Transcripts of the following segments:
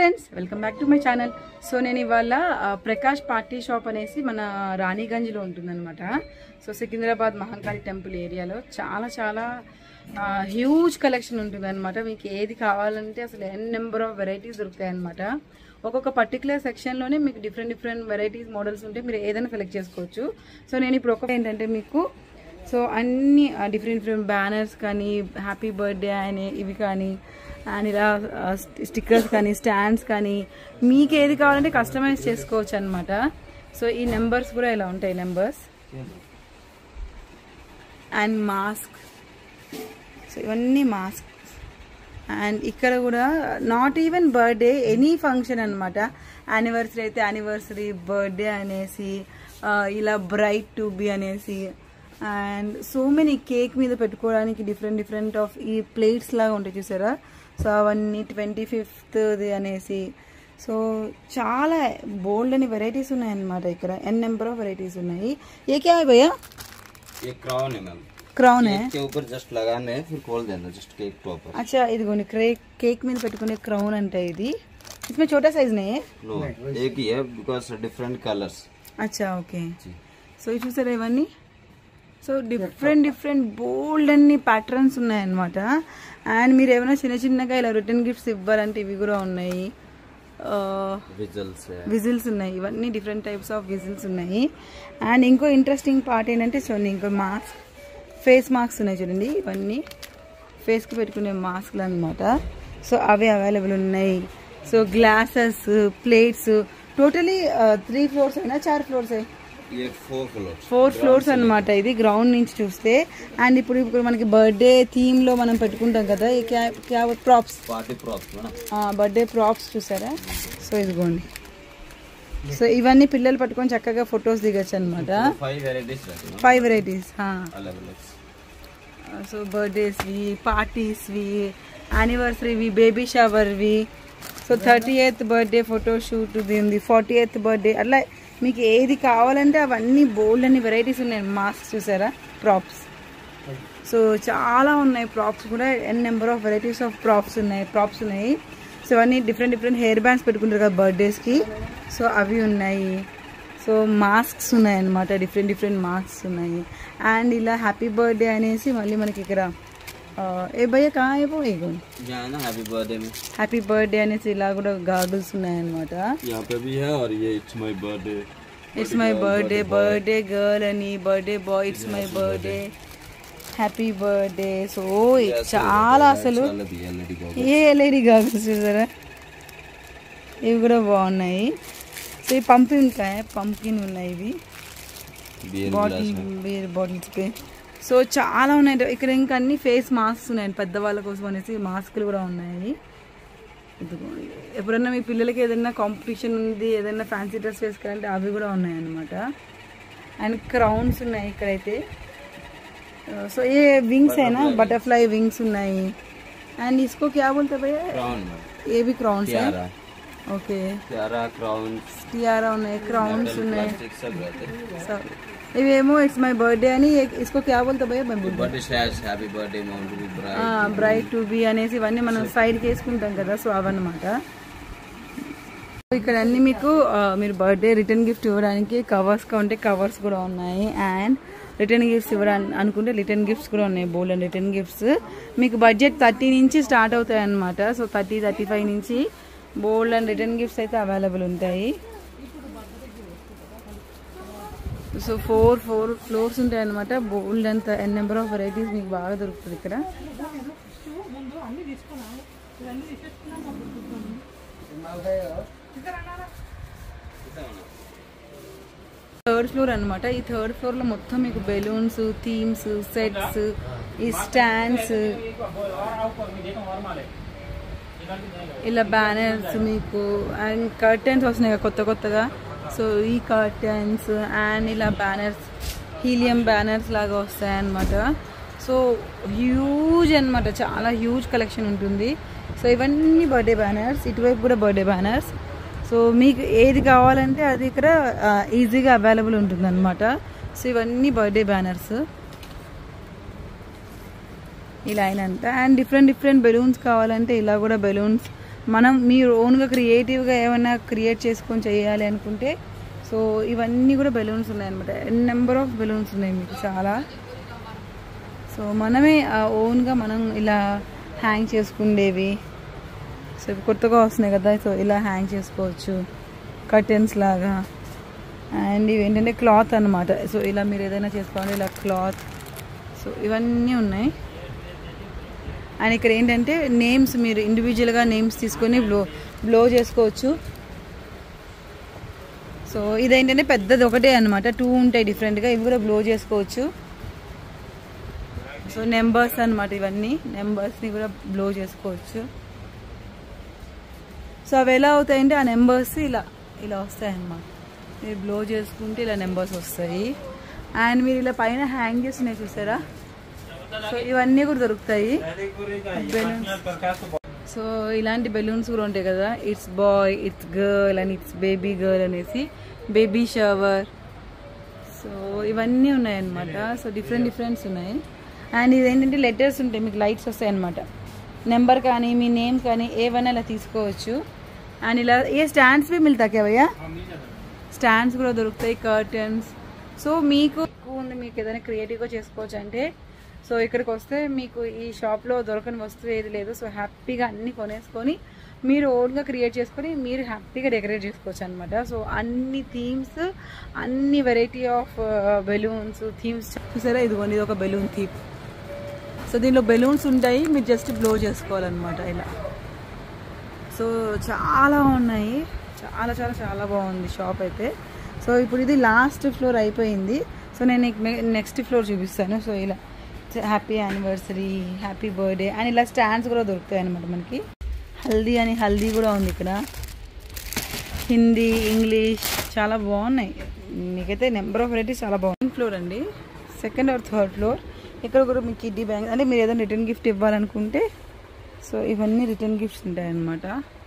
friends welcome back to my channel so నేను ఇవాళ ఆ, ప్రకాష్ పార్టీ షాప్ అనేసి మన రాణిగంజ్లో ఉంటుందన్నమాట సో సికింద్రాబాద్ మహంకాళి టెంపుల్ ఏరియాలో చాలా చాలా హ్యూజ్ కలెక్షన్ ఉంటుందన్నమాట మీకు ఏది కావాలంటే అసలు ఎన్ నెంబర్ ఆఫ్ వెరైటీస్ దొరుకుతాయి అనమాట ఒక్కొక్క పర్టికులర్ సెక్షన్లోనే మీకు డిఫరెంట్ డిఫరెంట్ వెరైటీస్ మోడల్స్ ఉంటే మీరు ఏదైనా సెలెక్ట్ చేసుకోవచ్చు సో నేను ఇప్పుడు ఒక ఏంటంటే మీకు సో అన్ని డిఫరెంట్ డిఫరెంట్ బ్యానర్స్ కానీ హ్యాపీ బర్త్డే అని ఇవి కానీ అండ్ ఇలా స్టిక్కర్స్ కానీ స్టాండ్స్ కానీ మీకు ఏది కావాలంటే కస్టమైజ్ చేసుకోవచ్చు అనమాట సో ఈ నెంబర్స్ కూడా ఇలా ఉంటాయి నెంబర్స్ అండ్ మాస్క్ సో ఇవన్నీ మాస్క్ అండ్ ఇక్కడ కూడా not even birthday any function అనమాట యానివర్సరీ అయితే యానివర్సరీ బర్త్డే అనేసి ఆ, ఇలా బ్రైట్ టు బి అనేసి అండ్ సో మెనీ కేక్ మీద పెట్టుకోవడానికి డిఫరెంట్ డిఫరెంట్ ఆఫ్ ఈ ప్లేట్స్ లాగా ఉంటాయి చూసారా సో అవన్నీ ట్వంటీ ఫిఫ్త్ది అనేసి సో చాలా బోల్డ్ అని వెరైటీస్ ఉన్నాయన్నమాట ఇక్కడ ఎన్ నెంబర్ ఆఫ్ వెరైటీస్ ఉన్నాయి ఏ క్యా है भैया ये क्राउन है मैम క్రౌన్ है केक के ऊपर जस्ट लगाना है फिर खोल देना जस्ट केक के ऊपर అచ్చా ఇదిగోండి క్రేక్ కేక్ మీద పెట్టుకునే క్రౌన్ అంటే ఇది इसमें छोटा साइज नहीं है नो एक ही है बिकॉज डिफरेंट कलर्स అచ్చా ఓకే जी సో ఇది చూసారా ఇవన్నీ సో డిఫరెంట్ డిఫరెంట్ బోల్డ్ అన్ని ప్యాటర్న్స్ ఉన్నాయన్నమాట అండ్ మీరు ఏమైనా చిన్న చిన్నగా ఇలా రిటర్న్ గిఫ్ట్స్ ఇవ్వాలంటే ఇవి కూడా ఉన్నాయి विजल्स है విజిల్స్ ఉన్నాయి ఇవన్నీ డిఫరెంట్ టైప్స్ ఆఫ్ విజిల్స్ ఉన్నాయి అండ్ ఇంకో ఇంట్రెస్టింగ్ పార్ట్ ఏంటంటే చూడండి ఇంకో మాస్క్ ఫేస్ మాస్క్స్ ఉన్నాయి చూడండి ఇవన్నీ ఫేస్కి పెట్టుకునే మాస్క్లు అనమాట సో అవి అవైలబుల్ ఉన్నాయి so glasses plates totally three floors అయినా చార్ ఫ్లోర్స్ ये फोर फ्लोर ఫోర్ ఫ్లోర్స్ అన్నమాట ఇది గ్రౌండ్ నుంచి చూస్తే అండ్ ఇప్పుడు ఇప్పుడు మనకి బర్త్డే థీమ్ లో మనం పెట్టుకుంటాం కదా ఈ క్యా- క్యా ప్రాప్స్ पार्टी प्रॉप्स ना బర్త్డే ప్రాప్స్ చూసారా సో ఇదిగోండి సో ఇవన్నీ పిల్లలు పట్టుకొని చక్కగా ఫొటోస్ దిగచ్చు అనమాట फाइव वेराइटीज रहती है ఫైవ్ వెరైటీస్ अलग अलग సో బర్త్డేస్వి పార్టీస్వి యానివర్సరీవి బేబీ షవర్వి so thirty eighth birthday photo shoot ఉంది ఫార్టీ ఎయిత్ బర్త్డే అట్లా మీకు ఏది కావాలంటే అవన్నీ బోల్డ్ అన్ని వెరైటీస్ ఉన్నాయి మాస్క్ చూసారా ప్రాప్స్ సో చాలా ఉన్నాయి ప్రాప్స్ కూడా N number of varieties of props ఉన్నాయి ప్రాప్స్ ఉన్నాయి సో అన్నీ డిఫరెంట్ డిఫరెంట్ హెయిర్ బ్యాండ్స్ పెట్టుకుంటారు కదా బర్త్డేస్కి సో అవి ఉన్నాయి సో మాస్క్స్ ఉన్నాయి అన్నమాట డిఫరెంట్ డిఫరెంట్ మాస్క్స్ ఉన్నాయి అండ్ ఇలా హ్యాపీ బర్త్డే అనేసి మళ్ళీ మనకి ఇక్కడ ఆ, ఏ భయ్య కా ఏవో ఇగో यहाँ ना हैप्पी बर्थडे में హ్యాపీ బర్త్డే అనేసి ఇలా కూడా గాగుల్స్ ఉన్నాయన్నమాట यहाँ पे भी है और ये it's my birthday it's my birthday birthday girl అని birthday boy it's my birthday happy birthday so చాలా అసలు अलग ही एलईडी का ఏ ఎల్ఈడి గాగుల్స్ చూసారా ఇవి కూడా బాగున్నాయి సో ఈ పంపిన్ కాయ పంపిన్ ఉన్నాయి ఇవి बियर బాటిల్ బీర్ బాటిల్స్ పే సో చాలా ఉన్నాయి ఇక్కడ ఇంకా అన్ని ఫేస్ మాస్క్స్ ఉన్నాయి పెద్దవాళ్ళ కోసం అనేసి మాస్కులు కూడా ఉన్నాయి ఇదిగోండి ఎప్పుడన్నా మీ పిల్లలకి ఏదైనా కాంపిటీషన్ ఉంది ఏదైనా ఫ్యాన్సీ డ్రెస్ వేసుకోవాలంటే అవి కూడా ఉన్నాయి అన్నమాట అండ్ క్రౌన్స్ ఉన్నాయి ఇక్కడైతే సో ఏ వింగ్స్ అయినా బటర్ఫ్లై వింగ్స్ ఉన్నాయి అండ్ ఇసుకో క్యా బోల్తే భయ్యా क्राउन में ఏ भी crowns tiara okay tiara crown tiara ఉన్నాయి క్రౌన్స్ ఉన్నాయి प्लास्टिक सब रहते हैं సో ఇవేమో ఇట్స్ మై బర్త్డే అని ఇసుకో క్యా బోల్తే భయ్యా బై बर्थडे स्लैश हैप्पी बर्थडे माउंट be bright bright to be అనేసి ఇవన్నీ మనం సైడ్కి వేసుకుంటాం కదా సో అవన్నమాట ఇక్కడ అన్ని మీకు ఆ, మీరు బర్త్డే రిటర్న్ గిఫ్ట్ ఇవ్వడానికి కవర్స్ ఉంటే కవర్స్ కూడా ఉన్నాయి అండ్ రిటర్న్ గిఫ్ట్స్ ఇవ్వడానికి అనుకుంటే రిటర్న్ గిఫ్ట్స్ కూడా ఉన్నాయి బోల్డ్ అండ్ రిటర్న్ గిఫ్ట్స్ మీకు బడ్జెట్ థర్టీ నుంచి స్టార్ట్ అవుతాయి అన్నమాట సో థర్టీ థర్టీ ఫైవ్ నుంచి బోల్డ్ అండ్ రిటర్న్ గిఫ్ట్స్ అయితే అవైలబుల్ ఉంటాయి సో ఫోర్ ఫోర్ ఫ్లోర్స్ ఉంటాయి అనమాట బోల్డ్ అంత ఎన్ నెంబర్ ఆఫ్ వెరైటీస్ మీకు బాగా దొరుకుతుంది ఇక్కడ థర్డ్ ఫ్లోర్ అన్నమాట ఈ థర్డ్ ఫ్లోర్ లో మొత్తం మీకు బెలూన్స్ థీమ్స్ సెట్స్ ఈ స్టాండ్స్ ఇలా బ్యానర్స్ మీకు అండ్ కర్టెన్స్ వస్తున్నాయి కదా కొత్త కొత్తగా సో ఈ కర్టెన్స్ అండ్ ఇలా బ్యానర్స్ హీలియం బ్యానర్స్ లాగా వస్తాయి అన్నమాట సో హ్యూజ్ అన్నమాట చాలా హ్యూజ్ కలెక్షన్ ఉంటుంది సో ఇవన్నీ బర్త్డే బ్యానర్స్ ఇటువైపు కూడా బర్త్డే బ్యానర్స్ సో మీకు ఏది కావాలంటే అది ఇక్కడ ఈజీగా అవైలబుల్ ఉంటుంది అనమాట సో ఇవన్నీ బర్త్డే బ్యానర్స్ ఈ లైన్ అంతా అండ్ డిఫరెంట్ డిఫరెంట్ బెలూన్స్ కావాలంటే ఇలా కూడా బెలూన్స్ మనం మీరు ఓన్గా క్రియేటివ్గా ఏమైనా క్రియేట్ చేసుకొని చేయాలి అనుకుంటే సో ఇవన్నీ కూడా బెలూన్స్ ఉన్నాయన్నమాట నెంబర్ ఆఫ్ బెలూన్స్ ఉన్నాయి మీకు చాలా సో మనమే ఓన్గా మనం ఇలా హ్యాంగ్ చేసుకుండేవి సో ఇవి కొత్తగా వస్తున్నాయి కదా సో ఇలా హ్యాంగ్ చేసుకోవచ్చు కర్టెన్స్ లాగా అండ్ ఇవి ఏంటంటే క్లాత్ అన్నమాట సో ఇలా మీరు ఏదైనా చేసుకోవాలి ఇలా క్లాత్ సో ఇవన్నీ ఉన్నాయి అండ్ ఇక్కడ ఏంటంటే నేమ్స్ మీరు ఇండివిజువల్గా నేమ్స్ తీసుకొని బ్లో బ్లో చేసుకోవచ్చు సో ఇదేంటంటే పెద్దది ఒకటే అనమాట టూ ఉంటాయి డిఫరెంట్గా ఇవి కూడా బ్లో చేసుకోవచ్చు సో నెంబర్స్ అన్నమాట ఇవన్నీ నెంబర్స్ని కూడా బ్లో చేసుకోవచ్చు సో అవి ఎలా అవుతాయంటే ఆ నెంబర్స్ ఇలా ఇలా వస్తాయి అన్నమాట మీరు బ్లో చేసుకుంటే ఇలా నెంబర్స్ వస్తాయి అండ్ మీరు ఇలా పైన హ్యాంగ్ చేస్తున్నాయి చూసారా సో ఇవన్నీ కూడా దొరుకుతాయి బెలూన్స్ సో ఇలాంటి బెలూన్స్ కూడా ఉంటాయి కదా it's boy it's girl and it's baby girl అనేసి బేబీ షవర్ సో ఇవన్నీ ఉన్నాయన్నమాట సో డిఫరెంట్ డిఫరెంట్స్ ఉన్నాయి అండ్ ఇదేంటంటే లెటర్స్ ఉంటాయి మీకు లైట్స్ వస్తాయి అనమాట నెంబర్ కానీ మీ నేమ్ కానీ ఏవైనా ఇలా తీసుకోవచ్చు అండ్ ఇలా ఏ స్టాండ్స్ भी मिलता क्या भैया స్టాండ్స్ కూడా దొరుకుతాయి కర్టన్స్ సో మీకు ఎక్కువ ఉంది మీకు ఏదైనా క్రియేటివ్గా చేసుకోవచ్చు అంటే సో ఇక్కడికి వస్తే మీకు ఈ షాప్లో దొరకని వస్తువు ఏది లేదు సో హ్యాపీగా అన్ని కొనేసుకొని మీరు ఓన్గా క్రియేట్ చేసుకొని మీరు హ్యాపీగా డెకరేట్ చేసుకోవచ్చు అనమాట సో అన్ని థీమ్స్ అన్ని వెరైటీ ఆఫ్ బెలూన్స్ థీమ్స్ చూసారా ఇదిగోండి ఇది ఒక బెలూన్ థీమ్ సో దీనిలో బెలూన్స్ ఉంటాయి మీరు జస్ట్ బ్లో చేసుకోవాలన్నమాట ఇలా సో చాలా ఉన్నాయి చాలా చాలా చాలా బాగుంది షాప్ అయితే సో ఇప్పుడు ఇది లాస్ట్ ఫ్లోర్ అయిపోయింది సో నేను నెక్స్ట్ ఫ్లోర్ చూపిస్తాను సో ఇలా happy anniversary happy birthday and ఇలా స్టాండ్స్ కూడా దొరుకుతాయి అనమాట మనకి హల్దీ అని హల్దీ కూడా ఉంది ఇక్కడ హిందీ ఇంగ్లీష్ చాలా బాగున్నాయి మీకైతే నెంబర్ ఆఫ్ వెరైటీస్ చాలా బాగుంది ఫ్లోర్ అండి సెకండ్ ఆర్ థర్డ్ ఫ్లోర్ ఇక్కడ కూడా మీకు కిడ్డీ బ్యాంక్ అంటే మీరు ఏదైనా రిటర్న్ గిఫ్ట్ ఇవ్వాలనుకుంటే సో ఇవన్నీ రిటర్న్ గిఫ్ట్స్ ఉంటాయి అన్నమాట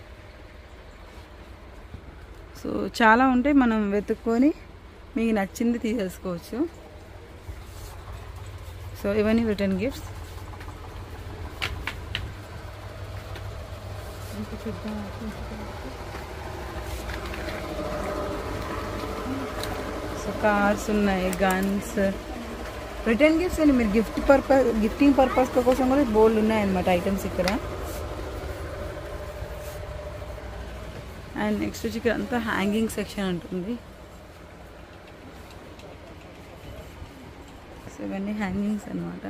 సో చాలా ఉంటాయి మనం వెతుక్కొని మీకు నచ్చింది తీసేసుకోవచ్చు సో ఇవన్నీ రిటర్న్ గిఫ్ట్స్ సో కార్స్ ఉన్నాయి గన్స్ రిటర్న్ గిఫ్ట్స్ అండి మీరు గిఫ్ట్ పర్పస్ గిఫ్టింగ్ పర్పస్ కోసం కూడా బోల్డ్ ఉన్నాయన్నమాట ఐటమ్స్ ఇక్కడ అండ్ నెక్స్ట్ వచ్చి ఇక్కడ అంతా హ్యాంగింగ్ సెక్షన్ ఉంటుంది సో ఇవన్నీ హ్యాంగింగ్స్ అనమాట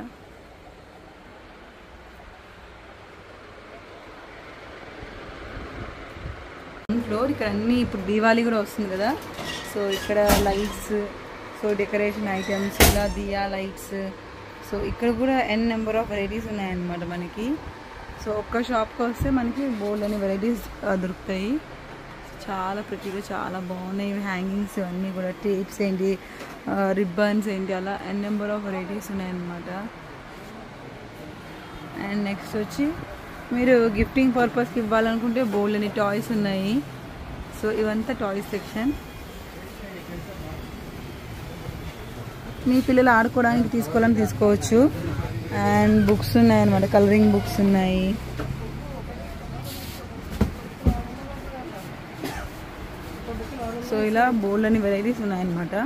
ఫ్లోర్ ఇక్కడ అన్నీ ఇప్పుడు దీవాలి కూడా వస్తుంది కదా సో ఇక్కడ లైట్స్ సో డెకరేషన్ ఐటమ్స్ ఇలా దియా లైట్స్ సో ఇక్కడ కూడా ఎన్ నెంబర్ ఆఫ్ వెరైటీస్ ఉన్నాయన్నమాట మనకి సో ఒక్క షాప్కి వస్తే మనకి బోల్డ్ అని వెరైటీస్ దొరుకుతాయి చాలా ప్రతిగా చాలా బాగున్నాయి హ్యాంగింగ్స్ అన్నీ కూడా టేప్స్ ఏంటి రిబ్బన్స్ ఏంటి అలా ఎన్ నెంబర్ ఆఫ్ వెరైటీస్ ఉన్నాయన్నమాట అండ్ నెక్స్ట్ వచ్చి మీరు గిఫ్టింగ్ పర్పస్కి ఇవ్వాలనుకుంటే బోల్డ్ అని టాయ్స్ ఉన్నాయి సో ఇవంతా టాయ్స్ సెక్షన్ మీ పిల్లలు ఆడుకోవడానికి తీసుకోవాలని తీసుకోవచ్చు అండ్ బుక్స్ ఉన్నాయి అనమాట కలరింగ్ బుక్స్ ఉన్నాయి సో ఇలా బోల్డ్ అని వెరైటీస్ ఉన్నాయన్నమాట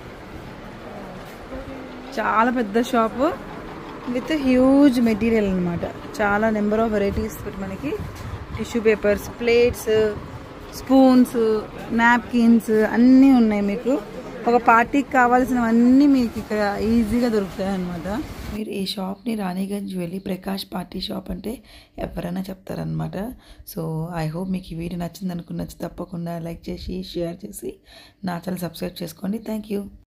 చాలా పెద్ద షాపు విత్ హ్యూజ్ మెటీరియల్ అనమాట చాలా నెంబర్ ఆఫ్ వెరైటీస్ మనకి tissue papers plates spoons napkins అన్నీ ఉన్నాయి మీకు ఒక పార్టీకి కావాల్సినవన్నీ మీకు ఇక్కడ ఈజీగా దొరుకుతాయి అనమాట మీరు ఈ షాప్ని రాణిగంజ్ వెళ్ళి ప్రకాష్ పార్టీ షాప్ అంటే ఎవరైనా చెప్తారనమాట సో ఐ హోప్ మీకు ఈ వీడియో నచ్చింది అనుకున్న తప్పకుండా లైక్ చేసి షేర్ చేసి నా ఛానల్ సబ్స్క్రైబ్ చేసుకోండి థ్యాంక్ యూ